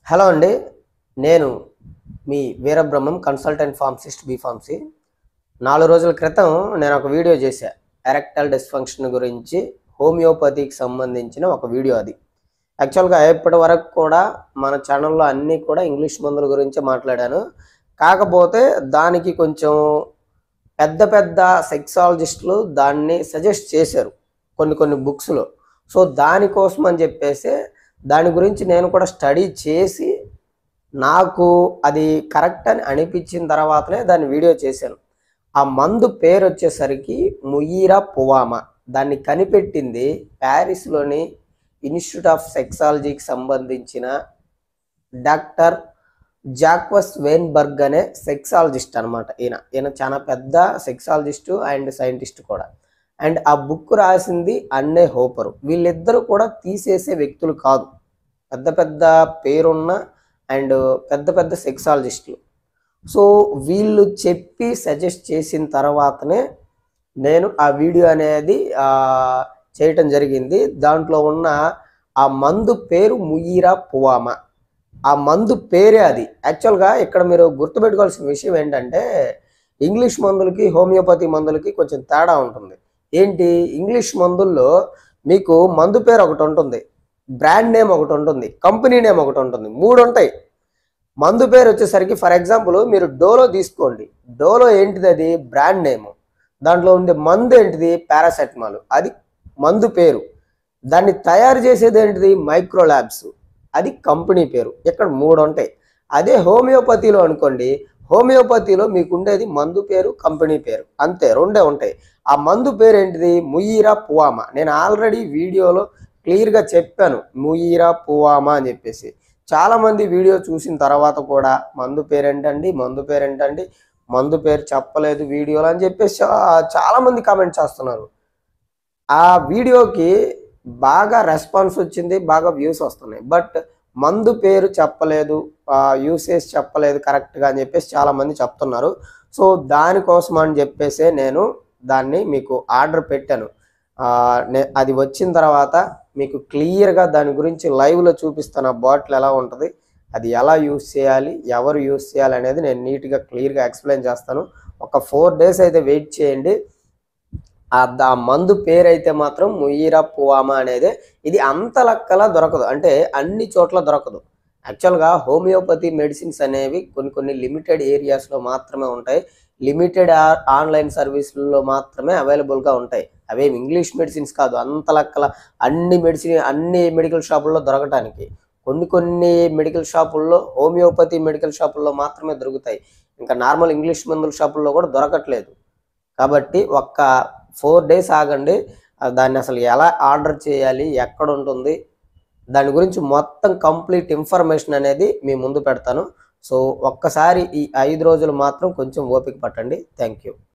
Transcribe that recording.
hello అండి నేను మీ Veerabrahmam consultant pharmacist B pharmacy నాలుగు రోజుల క్రితం నేను ఒక వీడియో చేశా ఎరెక్టల్ డిస్ఫంక్షన్ గురించి హోమియోపతికి సంబంధించిన ఒక వీడియో అది యాక్చువల్గా ఇప్పటి వరకు కూడా మన ఛానల్లో అన్నీ కూడా ఇంగ్లీష్ మందుల గురించి మాట్లాడాను కాకపోతే దానికి కొంచెం పెద్ద పెద్ద సెక్సాలజిస్టులు దాన్ని సజెస్ట్ చేశారు కొన్ని కొన్ని బుక్స్లో సో దానికోసం అని చెప్పేసి దాని గురించి నేను కూడా స్టడీ చేసి నాకు అది కరెక్ట్ అని అనిపించిన తర్వాతనే దాన్ని వీడియో చేశాను ఆ మందు పేరు వచ్చేసరికి ముయీరా పువామా దాన్ని కనిపెట్టింది ప్యారిస్లోని ఇన్స్టిట్యూట్ ఆఫ్ సెక్సాలజీకి సంబంధించిన డాక్టర్ జాక్వస్ వేన్బర్గ్ అనే సెక్సాలజిస్ట్ అనమాట ఈయన ఈయన చాలా పెద్ద సెక్సాలజిస్టు అండ్ సైంటిస్ట్ కూడా అండ్ ఆ బుక్ రాసింది అన్నే హోపరు వీళ్ళిద్దరూ కూడా తీసేసే వ్యక్తులు కాదు పెద్ద పెద్ద పేరున్న అండ్ పెద్ద పెద్ద సెక్సాలజిస్టులు సో వీళ్ళు చెప్పి సజెస్ట్ చేసిన తర్వాతనే నేను ఆ వీడియో అనేది ఆ, చేయటం జరిగింది దాంట్లో ఉన్న ఆ మందు పేరు ముయీరా పువామా ఆ మందు పేరే అది యాక్చువల్గా ఇక్కడ మీరు గుర్తుపెట్టుకోవాల్సిన విషయం ఏంటంటే ఇంగ్లీష్ మందులకి హోమియోపతి మందులకి కొంచెం తేడా ఉంటుంది ఏంటి ఇంగ్లీష్ మందుల్లో మీకు మందు పేరు ఒకటి ఉంటుంది బ్రాండ్ నేమ్ ఒకటి ఉంటుంది కంపెనీ నేమ్ ఒకటి ఉంటుంది మూడు ఉంటాయి మందు పేరు వచ్చేసరికి ఫర్ ఎగ్జాంపుల్ మీరు డోలో తీసుకోండి డోలో ఏంటిది అది బ్రాండ్ నేమ్ దాంట్లో ఉండే మందు ఏంటిది పారాసెటమాల్ అది మందు పేరు దాన్ని తయారు చేసేది ఏంటిది మైక్రో ల్యాబ్స్ అది కంపెనీ పేరు ఇక్కడ మూడు ఉంటాయి అదే హోమియోపతిలో అనుకోండి హోమియోపతిలో మీకు ఉండేది మందు పేరు కంపెనీ పేరు అంతే రెండే ఉంటాయి ఆ మందు పేరు ఏంటిది ముయీరా పువామా నేను ఆల్రెడీ వీడియోలో క్లియర్గా చెప్పాను ముయీరా పువామా అని చెప్పేసి చాలా మంది వీడియో చూసిన తర్వాత కూడా మందు పేరు ఏంటండి మందు పేరు ఏంటండి మందు పేరు చెప్పలేదు వీడియోలో అని చెప్పేసి చా- చాలా మంది కామెంట్ చేస్తున్నారు ఆ వీడియోకి బాగా రెస్పాన్స్ వచ్చింది బాగా వ్యూస్ వస్తున్నాయి బట్ మందు పేరు చెప్పలేదు యూసేజ్ చెప్పలేదు కరెక్ట్గా అని చెప్పేసి చాలా మంది చెప్తున్నారు సో దానికోసం అని చెప్పేసి నేను దాన్ని మీకు ఆర్డర్ పెట్టాను ఆ, నే- అది వచ్చిన తర్వాత మీకు క్లియర్గా దాని గురించి లైవ్లో చూపిస్తాను ఆ బాటిల్ ఎలా ఉంటుంది అది ఎలా యూస్ చేయాలి ఎవరు యూస్ చేయాలి అనేది నేను నీట్గా క్లియర్గా ఎక్స్ప్లెయిన్ చేస్తాను ఒక ఫోర్ డేస్ అయితే వెయిట్ చేయండి ఆ ద- ఆ మందు పేరైతే మాత్రం ముయీరా పువామా అనేది ఇది అంత లెక్కలా దొరకదు అంటే అన్ని చోట్ల దొరకదు యాక్చువల్గా హోమియోపతి మెడిసిన్స్ అనేవి కొన్ని కొన్ని లిమిటెడ్ ఏరియాస్లో మాత్రమే ఉంటాయి లిమిటెడ్ ఆన్లైన్ సర్వీసుల్లో మాత్రమే అవైలబుల్గా ఉంటాయి అవేమి ఇంగ్లీష్ మెడిసిన్స్ కాదు అంత లెక్కల అన్ని మెడిసిన్ అన్ని మెడికల్ షాపుల్లో దొరకటానికి కొన్ని కొన్ని మెడికల్ షాపుల్లో హోమియోపతి మెడికల్ షాపుల్లో మాత్రమే దొరుకుతాయి ఇంకా నార్మల్ ఇంగ్లీష్ మందుల షాపుల్లో కూడా దొరకట్లేదు కాబట్టి ఒక్క ఫోర్ డేస్ ఆగండి ఆ దాన్ని అసలు ఎలా ఆర్డర్ చేయాలి ఎక్కడ ఉంటుంది దాని గురించి మొత్తం కంప్లీట్ ఇన్ఫర్మేషన్ అనేది మీ ముందు పెడతాను సో ఒక్కసారి ఈ ఐదు రోజులు మాత్రం కొంచెం ఓపిక పట్టండి థ్యాంక్ యూ